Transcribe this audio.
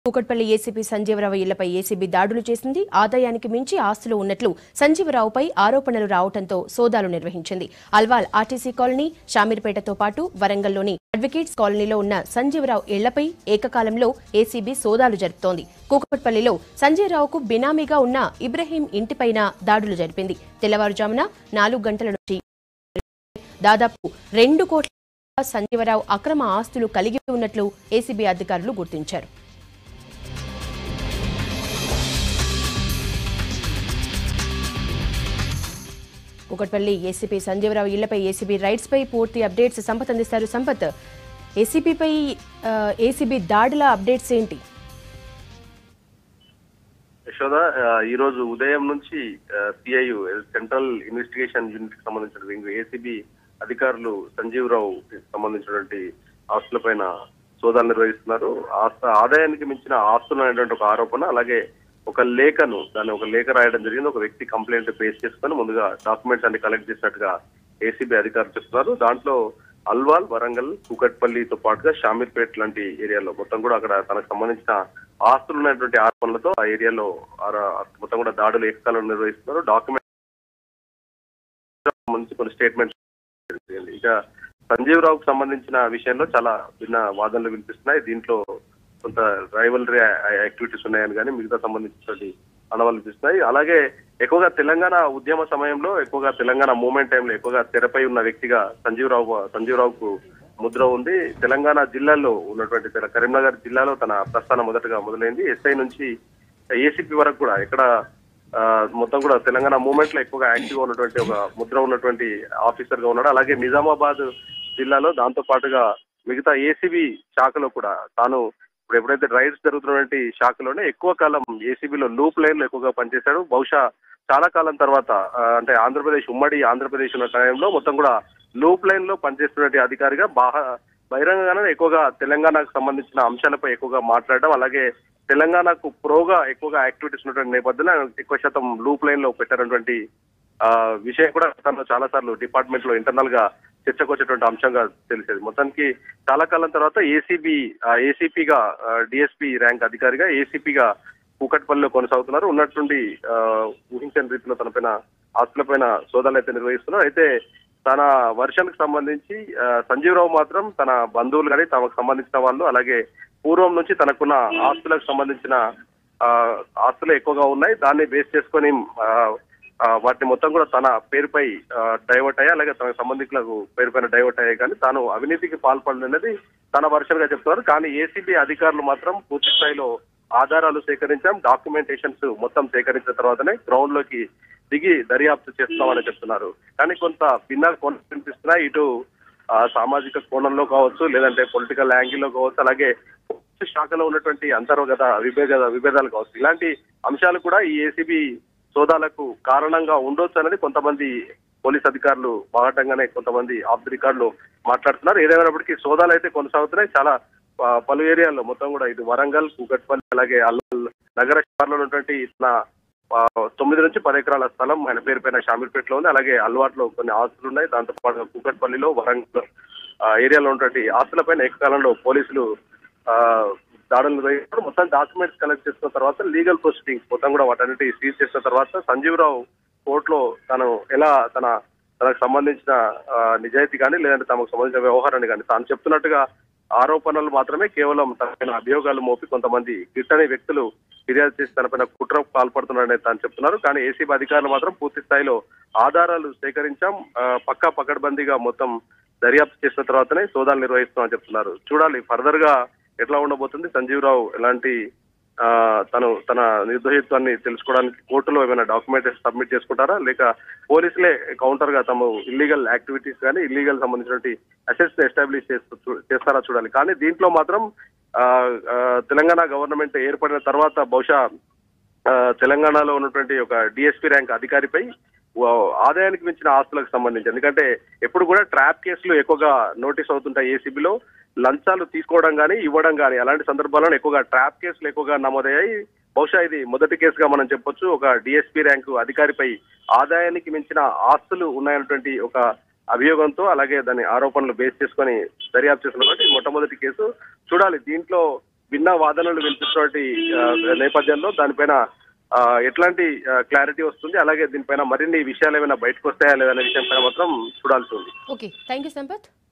Kukatpally ACP Sanjeevarao ఇళ్లపై ACB దాడులు చేసింది ఆదాయానికి మించి ఆస్తులు ఉన్నట్లు సంజీవరావుపై ఆరోపణలు రావడంతో సోదాలు నిర్వహించింది అల్వాల్ ఆర్టీసీ కాలనీ షామీర్పేటతో పాటు వరంగల్లోని అడ్వకేట్స్ కాలనీలో ఉన్న సంజీవరావు ఇళ్లపై ఏకకాలంలో ఏసీబీ సోదాలు జరుపుతోంది కూకట్పల్లిలో సంజీవరావుకు బినామీగా ఉన్న ఇబ్రహీం ఇంటిపైన దాడులు జరిపింది తెల్లవారుజామున నాలుగు గంటల నుంచి దాదాపు రెండు కోట్ల సంజీవరావు అక్రమ ఆస్తులు కలిగి ఉన్నట్లు ఏసీబీ అధికారులు గుర్తించారు కూకట్పల్లి ఏసీపీ సంజీవరావు ఇళ్లపై ఏసీబీ రైట్స్ పై పూర్తి అప్డేట్స్ సంపత్ అందిస్తారు సంపత్ ఏసీపీపై ఏసీబీ దాడుల అప్డేట్స్ ఏంటి యశోద ఆ, ఈ రోజు ఉదయం నుంచి సిఐయు సెంట్రల్ ఇన్వెస్టిగేషన్ యూనిట్ కి సంబంధించిన వింగ్ ఏసీబీ అధికారులు సంజీవ్ రావు సంబంధించినటువంటి ఆస్తులపైన సోదాలు నిర్వహిస్తున్నారు ఆస్త ఆదాయానికి మించిన ఆస్తులు అనేటువంటి ఒక ఆరోపణ అలాగే ఒక లేఖను దాన్ని ఒక లేఖ రాయడం జరిగింది ఒక వ్యక్తి కంప్లైంట్ బేస్ చేసుకొని ముందుగా డాక్యుమెంట్స్ అన్ని కలెక్ట్ చేసినట్టుగా ఏసీబీ అధికారులు చెప్తున్నారు దాంట్లో అల్వాల్ వరంగల్ కూకట్పల్లితో పాటుగా షామీర్పేట్ లాంటి ఏరియాలో మొత్తం కూడా అక్కడ తనకు సంబంధించిన ఆస్తులు ఉన్నటువంటి ఆరోపణలతో ఆ ఏరియాలో ఆర- మొత్తం కూడా దాడులు ఏకకాలంలో నిర్వహిస్తున్నారు డాక్యుమెంట్ సంబంధించి కొన్ని స్టేట్మెంట్స్ ఇక సంజీవ్ రావుకు సంబంధించిన విషయంలో చాలా భిన్న వాదనలు వినిపిస్తున్నాయి దీంట్లో కొంత రైవలరీ యాక్టివిటీస్ ఉన్నాయని కానీ మిగతా సంబంధించినటువంటి అనవాళ్ళు వినిపిస్తున్నాయి అలాగే ఎక్కువగా తెలంగాణ ఉద్యమ సమయంలో ఎక్కువగా తెలంగాణ మూవ్మెంట్ టైంలో ఎక్కువగా తెరపై ఉన్న వ్యక్తిగా సంజీవ్ రావు సంజీవ్ రావుకు ముద్ర ఉంది తెలంగాణ జిల్లాలో ఉన్నటువంటి తెల- కరీంనగర్ జిల్లాలో తన ప్రస్థానం మొదటగా మొదలైంది ఎస్ఐ నుంచి ఏసీపీ వరకు కూడా ఇక్కడ ఆ, మొత్తం కూడా తెలంగాణ మూవ్మెంట్ లో ఎక్కువగా యాక్టివ్ గా ఉన్నటువంటి ఒక ముద్ర ఉన్నటువంటి ఆఫీసర్ గా ఉన్నాడు అలాగే నిజామాబాద్ జిల్లాలో దాంతో పాటుగా మిగతా ఏసీబీ శాఖలో కూడా తాను ఇప్పుడు ఎప్పుడైతే రైడ్స్ జరుగుతున్నటువంటి శాఖలోనే ఎక్కువ కాలం ఏసీబీలో లూప్ లైన్ లో ఎక్కువగా పనిచేశాడు బహుశా చాలా కాలం తర్వాత ఆ, అంటే ఆంధ్రప్రదేశ్ ఉమ్మడి ఆంధ్రప్రదేశ్ ఉన్న టైంలో మొత్తం కూడా లూప్ లైన్ లో పనిచేస్తున్నటువంటి అధికారిగా బాగా బహిరంగంగానే ఎక్కువగా తెలంగాణకు సంబంధించిన అంశాలపై ఎక్కువగా మాట్లాడడం అలాగే తెలంగాణకు ప్రోగా ఎక్కువగా యాక్టివిటీస్ ఉన్నటువంటి నేపథ్యంలో ఆయన ఎక్కువ శాతం లూప్ లైన్ లో పెట్టినటువంటి ఆ, విషయం కూడా తను చాలా సార్లు డిపార్ట్మెంట్ లో ఇంటర్నల్ గా చర్చకు వచ్చేటువంటి అంశంగా తెలిసేది మొత్తానికి చాలా కాలం తర్వాత ఏసీబీ ఏసీపీగా డిఎస్పీ ర్యాంక్ అధికారిగా ఏసీపీగా కూకట్పల్లిలో కొనసాగుతున్నారు ఉన్నట్టుండి ఆ, ఊహించని రీతిలో తన పైన ఆస్తులపైన సోదాలు అయితే నిర్వహిస్తున్నారు అయితే తన వర్షన్కి సంబంధించి ఆ, సంజీవ్ రావు మాత్రం తన బంధువులు కానీ తమకు సంబంధించిన వాళ్ళు అలాగే పూర్వం నుంచి తనకున్న ఆస్తులకు సంబంధించిన ఆ, ఆస్తులు ఎక్కువగా ఉన్నాయి దాన్ని బేస్ చేసుకొని ఆ, ఆ, వాటిని మొత్తం కూడా తన పేరుపై డైవర్ట్ అయ్యాయి అలాగే తన సంబంధికులకు పేరుపైన డైవర్ట్ అయ్యాయి కానీ తాను అవినీతికి పాల్పడలేదు తన వర్షన్ గా చెప్తున్నారు కానీ ఏసీబీ అధికారులు మాత్రం పూర్తి స్థాయిలో ఆధారాలు సేకరించాం డాక్యుమెంటేషన్స్ మొత్తం సేకరించిన తర్వాతనే గ్రౌండ్ లోకి దిగి దర్యాప్తు చేస్తామని చెప్తున్నారు కానీ కొంత భిన్న కోణం కనిపిస్తున్నాయి ఇటు ఆ, సామాజిక కోణంలో కావచ్చు లేదంటే పొలిటికల్ యాంగిల్లో కావచ్చు అలాగే పోలీసు శాఖలో ఉన్నటువంటి అంతర్గత విభేద విభేదాలు కావచ్చు ఇలాంటి అంశాలు కూడా ఈ ఏసీబీ సోదాలకు కారణంగా ఉండొచ్చు అనేది కొంతమంది పోలీస్ అధికారులు బాగటంగానే కొంతమంది ఆఫ్ ది రికార్డులు మాట్లాడుతున్నారు ఏదైనప్పటికీ సోదాలు అయితే కొనసాగుతున్నాయి చాలా ఆ, పలు ఏరియాల్లో మొత్తం కూడా ఇటు వరంగల్ కూకట్పల్లి అలాగే అల్లల్ నగర శివార్లో ఉన్నటువంటి తన ఆ, తొమ్మిది నుంచి పది ఎకరాల స్థలం ఆయన పేరు పైన షామీర్పేటలో ఉంది అలాగే అలవాట్లో కొన్ని ఆస్తులు ఉన్నాయి దాంతో పాటు కూకట్పల్లిలో వరంగల్ ఆ, ఏరియాలో ఉన్నటువంటి ఆస్తులపైన ఏకకాలంలో పోలీసులు ఆ, దాడులు నిర్వహించారు మొత్తం డాక్యుమెంట్స్ కలెక్ట్ చేసుకున్న తర్వాత లీగల్ ప్రొసీడింగ్స్ మొత్తం కూడా వాటన్నిటి సీజ్ చేసిన తర్వాత సంజీవ్ రావు కోర్టులో తను ఎలా తన తనకు సంబంధించిన ఆ, నిజాయితీ కానీ లేదంటే తమకు సంబంధించిన వ్యవహారాన్ని కానీ తాను చెప్తున్నట్టుగా ఆరోపణలు మాత్రమే కేవలం తనపైన అభియోగాలు మోపి కొంతమంది గిట్టని వ్యక్తులు ఫిర్యాదు చేసి తనపైన కుట్ర పాల్పడుతున్నారని తాను చెప్తున్నారు కానీ ఏసీబీ అధికారులు మాత్రం పూర్తి స్థాయిలో ఆధారాలు సేకరించాం ఆ, పక్కా పకడ్బందీగా మొత్తం దర్యాప్తు చేసిన తర్వాతనే సోదాలు నిర్వహిస్తామని చెప్తున్నారు చూడాలి ఫర్దర్ గా ఎట్లా ఉండబోతుంది సంజీవ్ రావు ఎలాంటి ఆ, తను తన నిర్దోషిత్వాన్ని తెలుసుకోవడానికి కోర్టులో ఏమైనా డాక్యుమెంట్ సబ్మిట్ చేసుకుంటారా లేక పోలీసులే కౌంటర్ గా తమ ఇల్లీగల్ యాక్టివిటీస్ కానీ ఇల్లీగల్ సంబంధించినటువంటి అసెట్స్ ఎస్టాబ్లిష్ చేస్తారా చూడాలి కానీ దీంట్లో మాత్రం ఆ, ఆ, తెలంగాణ గవర్నమెంట్ ఏర్పడిన తర్వాత బహుశా ఆ, తెలంగాణలో ఉన్నటువంటి ఒక డిఎస్పీ ర్యాంక్ అధికారిపై వా- ఆదాయానికి మించిన ఆస్తులకు సంబంధించి ఎందుకంటే ఎప్పుడు కూడా ట్రాప్ కేసులు ఎక్కువగా నోటీస్ అవుతుంటాయి ఏసీబీలో లంచాలు తీసుకోవడం కానీ ఇవ్వడం కానీ అలాంటి సందర్భాల్లో ఎక్కువగా ట్రాప్ కేసులు ఎక్కువగా నమోదయ్యాయి బహుశా ఇది మొదటి కేసుగా మనం చెప్పొచ్చు ఒక డిఎస్పీ ర్యాంకు అధికారిపై ఆదాయానికి మించిన ఆస్తులు ఉన్నాయన్నటువంటి ఒక అభియోగంతో అలాగే దాని ఆరోపణలు బేస్ చేసుకొని దర్యాప్తు చేస్తున్నటువంటి మొట్టమొదటి కేసు చూడాలి దీంట్లో భిన్న వాదనలు వినిపిస్తున్నటువంటి ఆ, నేపథ్యంలో దానిపైన ఆ, ఎట్లాంటి క్లారిటీ వస్తుంది అలాగే దీనిపైన మరిన్ని విషయాలు ఏమైనా బయటకు వస్తాయా లేదనే విషయం పైన మాత్రం చూడాల్సి ఉంది ఓకే థ్యాంక్ యూ సంపత్